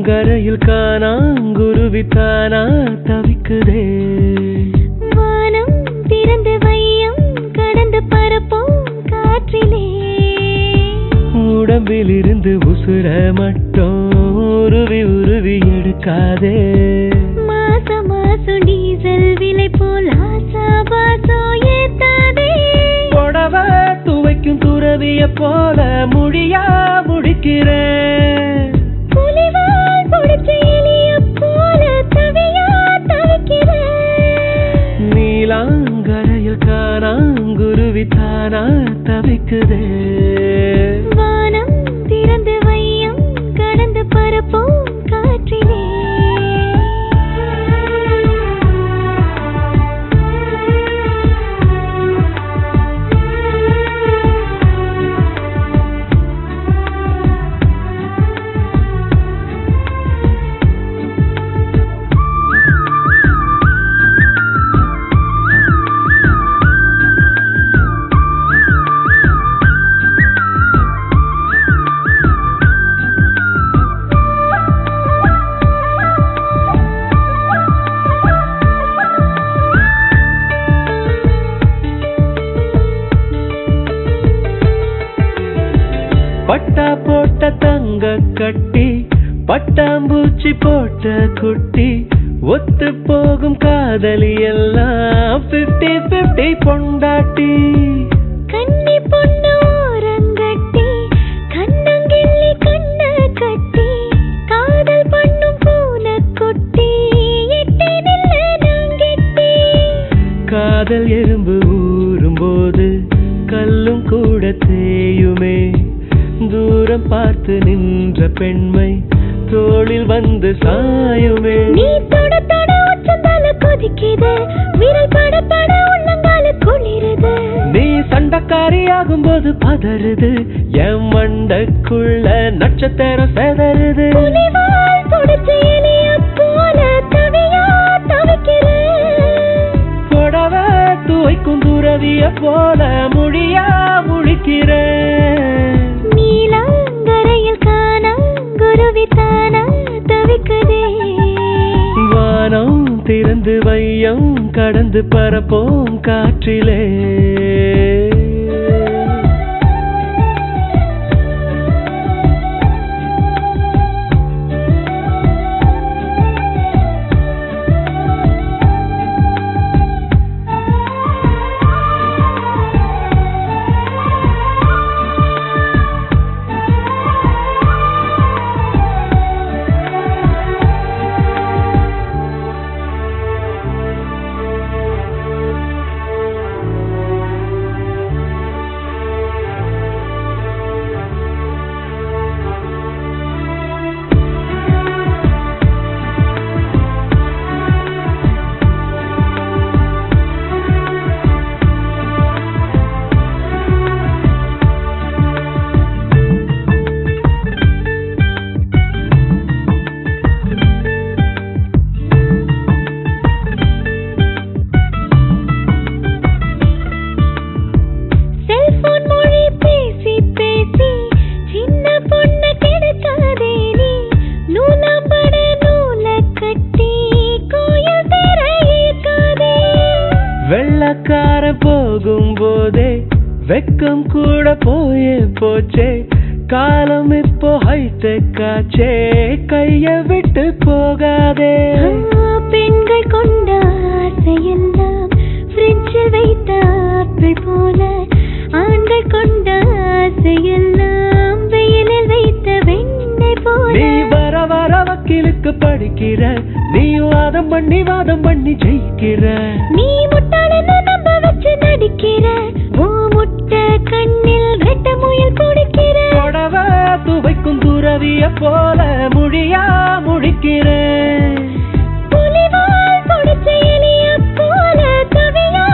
நீலாங்கரையில் காணாங்குருவி தானா தவிக்குதே வானம் திறந்து வையம் கடந்து பரப்போம் காற்றிலே உடம்பில் இருந்து உசுர மட்டும் உருவி உருவி எடுக்காதே மாசம் மாசம் டீசல் விலை போல் ஆசா பாசோ ஏத்தாதே புடவ துவைக்கும் துறவிய போல முடியா முடிக்கிறேன் புலிவால் புடிச்ச எலிய போல தவியா தவிக்கிறேன் நீலாங்கரையில் காணாங்குருவி தானா தவிக்குதே வானம் திறந்து வையம் கடந்து பரப்போம் காற்றிலே பட்டா போட்ட தங்க கட்டி பட்டாம்பூச்சி போட்ட குட்டி ஒத்து போகும் காதலி எல்லாம் பிப்டி பிப்டி பொண்டாட்டி கன்னி பொண்ணு ஓரங்கட்டி கண்ணங்கிள்ளி கண்ண கட்டி காதல் பண்ணும் பூனை குட்டி எட்டி நில்ல நாங்கெட்டி காதல் எறும்பு ஊறும் போது கல்லும் கூட தேயுமே தூரம் பார்த்து நின்ற பெண்மை தோளில் வந்து சாயுமே நீ தொட தொட உச்சந்தால கொதிக்குது விரல் பட பட உள்ளங்கால குளிருது நீ சண்டக்காரியாகும் போது பதறுது என் மண்டக்குள்ள நட்சத்திரம் செதறுது புலிவால் புடிச்ச எலிய போல தவியா தவிக்கிறேன் புடவ துவைக்கும் துறவிய போல முடியா முழிக்கிறேன் நீலாங்கரையில் காணா குருவி தானா தவிக்குதே வானம் திறந்து வையம் கடந்து பரப்போம் காற்றிலே செல்போன் மொழி பேசி பேசி சின்ன பொண்ண கெடுக்காதே நீ நூலாம்பட நூல கட்டி கோயில் தெர இழுக்காதே வெள்ளக்கார போகும் போதே வெக்கம் கூட போயே போச்சே காலம் இப்போ ஹைடெக் ஆச்சே கைய விட்டு போகாதே ஆ, பெண்கள் கொண்ட ஆசையெல்லாம் ஃப்ரிட்ஜில் வைத்த ஆப்பிள் போல ஆண்கள் கொண்ட ஆசையெல்லாம் வெயிலில் வைத்த வெண்ணெய் போல நீ வர வர வக்கீலுக்கு படிக்கிற நீ வாதம் பண்ணி வாதம் பண்ணி ஜெயிக்கிற நீ முட்டாளன்னு நம்ப வச்சு நடிக்கிற ஓ முட்டை கண்ணில் ரெட்ட முயல் குடிக்கிற புடவ துவைக்கும் துறவிய போல முடியா முடிக்கிறேன் புலிவால் புடிச்ச எலிய போல தவியா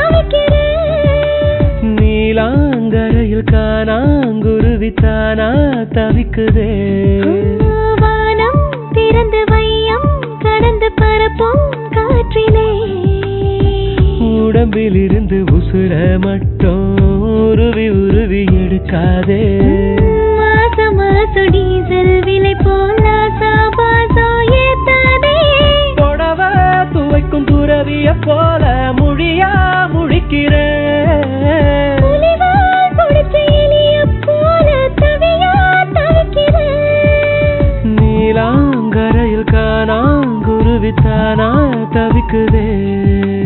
தவிக்கிறேன் நீலாங்கரையில் காணாங்குருவி தானா தவிக்குதே வானம் திறந்து வையம் கடந்து பரப்போம் காற்றிலே உடம்பில் இருந்து உசுர மட்டும் உருவி உருவி எடுக்காதே மாச மாச டீசல் விலை போல சாபா போல முழியா முழிக்கிறேன் புலிவால் பிடிச்ச எலியைப் போல தவியா தவிக்கிறேன். நீலாங்கரையில் காணாங்குருவித்தானா தவிக்குதே